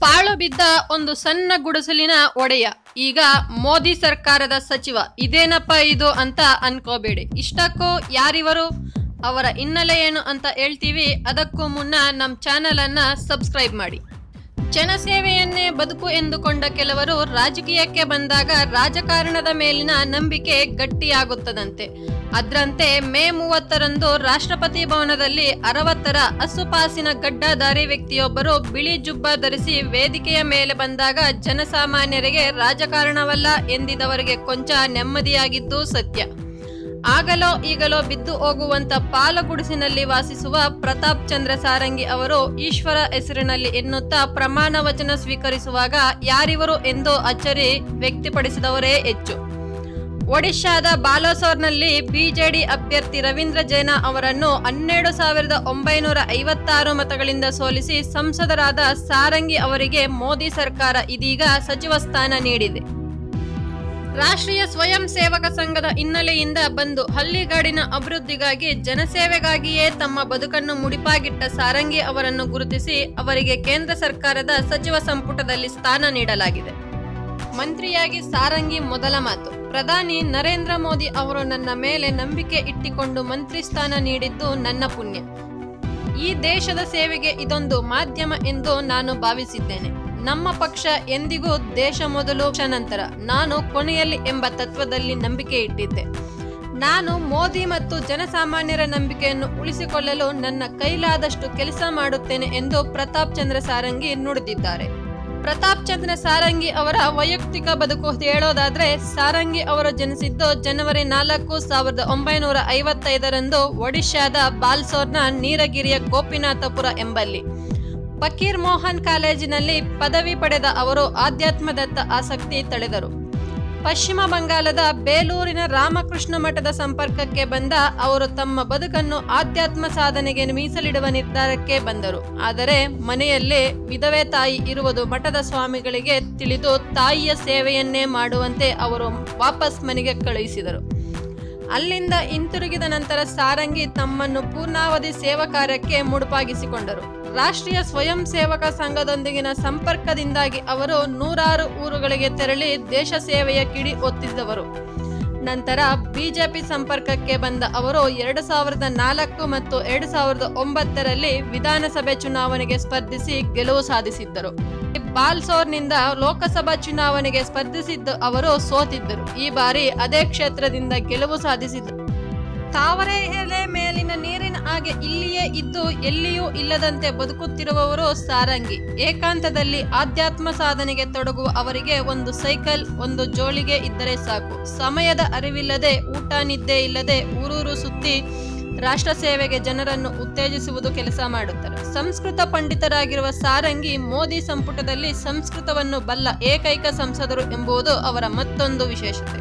ಪಾಳು ಬಿದ್ದ ಒಂದು ಸಣ್ಣ ಗುಡಿಸಲಿನ ಒಡೆಯ ಈಗ ಮೋದಿ ಸರ್ಕಾರದ ಸಚಿವ ಇದೇನಪ್ಪ ಇದು ಅಂತ ಅನ್ಕೋಬೇಡಿ ಇಷ್ಟಕ್ಕೂ ಯಾರಿವರು ಅವರ ಹಿನ್ನೆಲೆ ಏನು ಅಂತ ಹೇಳ್ತೀವಿ ಅದಕ್ಕೂ ಮುನ್ನ ನಮ್ಮ ಚಾನೆಲ್ ಅನ್ನ ಸಬ್ಸ್ಕ್ರೈಬ್ ಮಾಡಿ ಜನಸೇವೆಯನ್ನೇ ಬದುಕು ಎಂದುಕೊಂಡ ಕೆಲವರು ರಾಜಕೀಯಕ್ಕೆ ಬಂದಾಗ ರಾಜಕಾರಣದ ಮೇಲಿನ ನಂಬಿಕೆ ಗಟ್ಟಿಯಾಗುತ್ತದಂತೆ ಅದ್ರಂತೆ ಮೇ ಮೂವತ್ತರಂದು ರಾಷ್ಟ್ರಪತಿ ಭವನದಲ್ಲಿ ಅರವತ್ತರ ಅಸುಪಾಸಿನ ಗಡ್ಡಧಾರಿ ವ್ಯಕ್ತಿಯೊಬ್ಬರು ಬಿಳಿ ಜುಬ್ಬ ಧರಿಸಿ ವೇದಿಕೆಯ ಮೇಲೆ ಬಂದಾಗ ಜನಸಾಮಾನ್ಯರಿಗೆ ರಾಜಕಾರಣವಲ್ಲ ಎಂದಿದವರಿಗೆ ಕೊಂಚ ನೆಮ್ಮದಿಯಾಗಿದ್ದು ಸತ್ಯ ಆಗಲೋ ಈಗಲೋ ಬಿದ್ದು ಹೋಗುವಂತ ಪಾಲಗುಡಿಸಿನಲ್ಲಿ ವಾಸಿಸುವ ಪ್ರತಾಪ್ ಚಂದ್ರ ಸಾರಂಗಿ ಅವರು ಈಶ್ವರ ಹೆಸರಿನಲ್ಲಿ ಎನ್ನುತ್ತಾ ಪ್ರಮಾಣ ವಚನ ಸ್ವೀಕರಿಸುವಾಗ ಯಾರಿವರು ಎಂದು ಅಚ್ಚರಿ ವ್ಯಕ್ತಪಡಿಸಿದವರೇ ಹೆಚ್ಚು ಒಡಿಶಾದ ಬಾಲಾಸೋರ್ನಲ್ಲಿ ಬಿಜೆಡಿ ಅಭ್ಯರ್ಥಿ ರವೀಂದ್ರ ಜೈನ ಅವರನ್ನು ಹನ್ನೆರಡು ಸಾವಿರದ ಒಂಬೈನೂರ ಐವತ್ತಾರು ಮತಗಳಿಂದ ಸೋಲಿಸಿ ಸಂಸದರಾದ ಸಾರಂಗಿ ಅವರಿಗೆ ಮೋದಿ ಸರ್ಕಾರ ಇದೀಗ ಸಚಿವ ಸ್ಥಾನ ನೀಡಿದೆ ರಾಷ್ಟ್ರೀಯ ಸ್ವಯಂ ಸೇವಕ ಸಂಘದ ಹಿನ್ನೆಲೆಯಿಂದ ಬಂದು ಹಳ್ಳಿಗಾಡಿನ ಅಭಿವೃದ್ಧಿಗಾಗಿ ಜನಸೇವೆಗಾಗಿಯೇ ತಮ್ಮ ಬದುಕನ್ನು ಮುಡಿಪಾಗಿಟ್ಟ ಸಾರಂಗಿ ಅವರನ್ನು ಗುರುತಿಸಿ ಅವರಿಗೆ ಕೇಂದ್ರ ಸರ್ಕಾರದ ಸಚಿವ ಸಂಪುಟದಲ್ಲಿ ಸ್ಥಾನ ನೀಡಲಾಗಿದೆ ಮಂತ್ರಿಯಾಗಿ ಸಾರಂಗಿ ಮೊದಲ ಮಾತು ಪ್ರಧಾನಿ ನರೇಂದ್ರ ಮೋದಿ ಅವರು ನನ್ನ ಮೇಲೆ ನಂಬಿಕೆ ಇಟ್ಟಿಕೊಂಡು ಮಂತ್ರಿ ಸ್ಥಾನ ನೀಡಿದ್ದು ನನ್ನ ಪುಣ್ಯ ಈ ದೇಶದ ಸೇವೆಗೆ ಇದೊಂದು ಮಾಧ್ಯಮ ಎಂದು ನಾನು ಭಾವಿಸಿದ್ದೇನೆ ನಮ್ಮ ಪಕ್ಷ ಎಂದಿಗೂ ದೇಶ ಮೊದಲು ಪಕ್ಷ ನಂತರ ನಾನು ಕೊನೆಯಲ್ಲಿ ಎಂಬ ತತ್ವದಲ್ಲಿ ನಂಬಿಕೆ ಇಟ್ಟಿದ್ದೆ ನಾನು ಮೋದಿ ಮತ್ತು ಜನಸಾಮಾನ್ಯರ ನಂಬಿಕೆಯನ್ನು ಉಳಿಸಿಕೊಳ್ಳಲು ನನ್ನ ಕೈಲಾದಷ್ಟು ಕೆಲಸ ಮಾಡುತ್ತೇನೆ ಎಂದು ಪ್ರತಾಪ್ ಚಂದ್ರ ಸಾರಂಗಿ ನುಡಿದಿದ್ದಾರೆ ಪ್ರತಾಪ್ ಚಂದ್ರ ಸಾರಂಗಿ ಅವರ ವೈಯಕ್ತಿಕ ಬದುಕು ಹೇಳೋದಾದ್ರೆ ಸಾರಂಗಿ ಅವರು ಜನಿಸಿದ್ದು ಜನವರಿ ನಾಲ್ಕು ಸಾವಿರದ ಒಂಬೈನೂರ ಐವತ್ತೈದರಂದು ಒಡಿಶಾದ ಬಾಲ್ಸೋರ್ನ ನೀಲಗಿರಿಯ ಗೋಪಿನಾಥಪುರ ಎಂಬಲ್ಲಿ ಫಕೀರ್ ಮೋಹನ್ ಕಾಲೇಜಿನಲ್ಲಿ ಪದವಿ ಪಡೆದ ಅವರು ಆಧ್ಯಾತ್ಮದತ್ತ ಆಸಕ್ತಿ ತಳೆದರು ಪಶ್ಚಿಮ ಬಂಗಾಳದ ಬೇಲೂರಿನ ರಾಮಕೃಷ್ಣ ಮಠದ ಸಂಪರ್ಕಕ್ಕೆ ಬಂದ ಅವರು ತಮ್ಮ ಬದುಕನ್ನು ಆಧ್ಯಾತ್ಮ ಸಾಧನೆಗೆ ಮೀಸಲಿಡುವ ನಿರ್ಧಾರಕ್ಕೆ ಬಂದರು ಆದರೆ ಮನೆಯಲ್ಲೇ ವಿಧವೆ ತಾಯಿ ಇರುವುದು ಮಠದ ಸ್ವಾಮಿಗಳಿಗೆ ತಿಳಿದು ತಾಯಿಯ ಸೇವೆಯನ್ನೇ ಮಾಡುವಂತೆ ಅವರು ವಾಪಸ್ ಮನೆಗೆ ಕಳುಹಿಸಿದರು ಅಲ್ಲಿಂದ ಹಿಂತಿರುಗಿದ ನಂತರ ಸಾರಂಗಿ ತಮ್ಮನ್ನು ಪೂರ್ಣಾವಧಿ ಸೇವಾ ಕಾರ್ಯಕ್ಕೆ ಮುಡುಪಾಗಿಸಿಕೊಂಡರು ರಾಷ್ಟ್ರೀಯ ಸ್ವಯಂ ಸೇವಕ ಸಂಘದೊಂದಿಗಿನ ಸಂಪರ್ಕದಿಂದಾಗಿ ಅವರು ನೂರಾರು ಊರುಗಳಿಗೆ ತೆರಳಿ ದೇಶ ಸೇವೆಯ ಕಿಡಿ ಒತ್ತಿದ್ದವರು ನಂತರ ಬಿಜೆಪಿ ಸಂಪರ್ಕಕ್ಕೆ ಬಂದ ಅವರು ಎರಡು ಸಾವಿರದ ನಾಲ್ಕು ಮತ್ತು ಎರಡು ಸಾವಿರದ ಒಂಬತ್ತರಲ್ಲಿ ವಿಧಾನಸಭೆ ಚುನಾವಣೆಗೆ ಸ್ಪರ್ಧಿಸಿ ಗೆಲುವು ಸಾಧಿಸಿದ್ದರು ಬಾಲ್ಸೋರ್ನಿಂದ ಲೋಕಸಭಾ ಚುನಾವಣೆಗೆ ಸ್ಪರ್ಧಿಸಿದ್ದ ಅವರು ಸೋತಿದ್ದರು ಈ ಬಾರಿ ಅದೇ ಕ್ಷೇತ್ರದಿಂದ ಗೆಲುವು ಸಾಧಿಸಿದ್ದರು ತಾವರೆ ಎಲೆ ಮೇಲಿನ ನೀರಿನ ಹಾಗೆ ಇಲ್ಲಿಯೇ ಇದ್ದು ಎಲ್ಲಿಯೂ ಇಲ್ಲದಂತೆ ಬದುಕುತ್ತಿರುವವರು ಸಾರಂಗಿ ಏಕಾಂತದಲ್ಲಿ ಆಧ್ಯಾತ್ಮ ಸಾಧನೆಗೆ ತೊಡಗುವ ಅವರಿಗೆ ಒಂದು ಸೈಕಲ್ ಒಂದು ಜೋಳಿಗೆ ಇದ್ದರೆ ಸಾಕು ಸಮಯದ ಅರಿವಿಲ್ಲದೆ ಊಟ ನಿದ್ದೆ ಇಲ್ಲದೆ ಊರೂರು ಸುತ್ತಿ ರಾಷ್ಟ್ರ ಸೇವೆಗೆ ಜನರನ್ನು ಉತ್ತೇಜಿಸುವುದು ಕೆಲಸ ಮಾಡುತ್ತಾರೆ ಸಂಸ್ಕೃತ ಪಂಡಿತರಾಗಿರುವ ಸಾರಂಗಿ ಮೋದಿ ಸಂಪುಟದಲ್ಲಿ ಸಂಸ್ಕೃತವನ್ನು ಬಲ್ಲ ಏಕೈಕ ಸಂಸದರು ಎಂಬುದು ಅವರ ಮತ್ತೊಂದು ವಿಶೇಷತೆ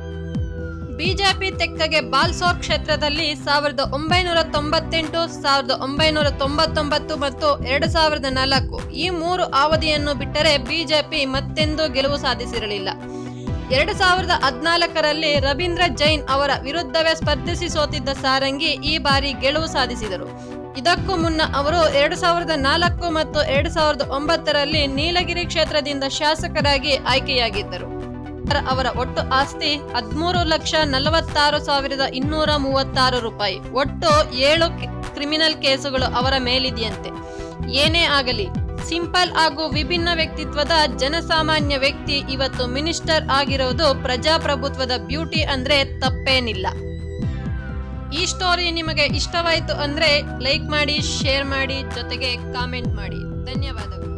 ಬಿಜೆಪಿ ತೆಕ್ಕಗೆ ಬಾಲ್ಸೋರ್ ಕ್ಷೇತ್ರದಲ್ಲಿ ಸಾವಿರದ ಒಂಬೈನೂರ ತೊಂಬತ್ತೆಂಟು ಸಾವಿರದ ಒಂಬೈನೂರ ತೊಂಬತ್ತೊಂಬತ್ತು ಮತ್ತು ಎರಡು ಸಾವಿರದ ನಾಲ್ಕು ಈ ಮೂರು ಅವಧಿಯನ್ನು ಬಿಟ್ಟರೆ ಬಿಜೆಪಿ ಮತ್ತೆಂದೂ ಗೆಲುವು ಸಾಧಿಸಿರಲಿಲ್ಲ ಎರಡು ಸಾವಿರದ ಹದಿನಾಲ್ಕರಲ್ಲಿ ರವೀಂದ್ರ ಜೈನ್ ಅವರ ವಿರುದ್ಧವೇ ಸ್ಪರ್ಧಿಸಿ ಸೋತಿದ್ದ ಸಾರಂಗಿ ಈ ಬಾರಿ ಗೆಲುವು ಸಾಧಿಸಿದರು ಇದಕ್ಕೂ ಮುನ್ನ ಅವರು ಎರಡು ಸಾವಿರದ ನಾಲ್ಕು ಮತ್ತು ಎರಡು ಸಾವಿರದ ಒಂಬತ್ತರಲ್ಲಿ ನೀಲಗಿರಿ ಕ್ಷೇತ್ರದಿಂದ ಶಾಸಕರಾಗಿ ಆಯ್ಕೆಯಾಗಿದ್ದರು ಅವರ ಒಟ್ಟು ಆಸ್ತಿ ಹದಿಮೂರು ಲಕ್ಷ ನಲವತ್ತಾರು ಸಾವಿರದ ಇನ್ನೂರ ಮೂವತ್ತಾರು ರೂಪಾಯಿ ಒಟ್ಟು ಏಳು ಕ್ರಿಮಿನಲ್ ಕೇಸುಗಳು ಅವರ ಮೇಲಿದೆಯಂತೆ ಏನೇ ಆಗಲಿ ಸಿಂಪಲ್ ಹಾಗೂ ವಿಭಿನ್ನ ವ್ಯಕ್ತಿತ್ವದ ಜನಸಾಮಾನ್ಯ ವ್ಯಕ್ತಿ ಇವತ್ತು ಮಿನಿಸ್ಟರ್ ಆಗಿರೋದು ಪ್ರಜಾಪ್ರಭುತ್ವದ ಬ್ಯೂಟಿ ಅಂದ್ರೆ ತಪ್ಪೇನಿಲ್ಲ ಈ ಸ್ಟೋರಿ ನಿಮಗೆ ಇಷ್ಟವಾಯಿತು ಅಂದ್ರೆ ಲೈಕ್ ಮಾಡಿ ಶೇರ್ ಮಾಡಿ ಜೊತೆಗೆ ಕಾಮೆಂಟ್ ಮಾಡಿ ಧನ್ಯವಾದಗಳು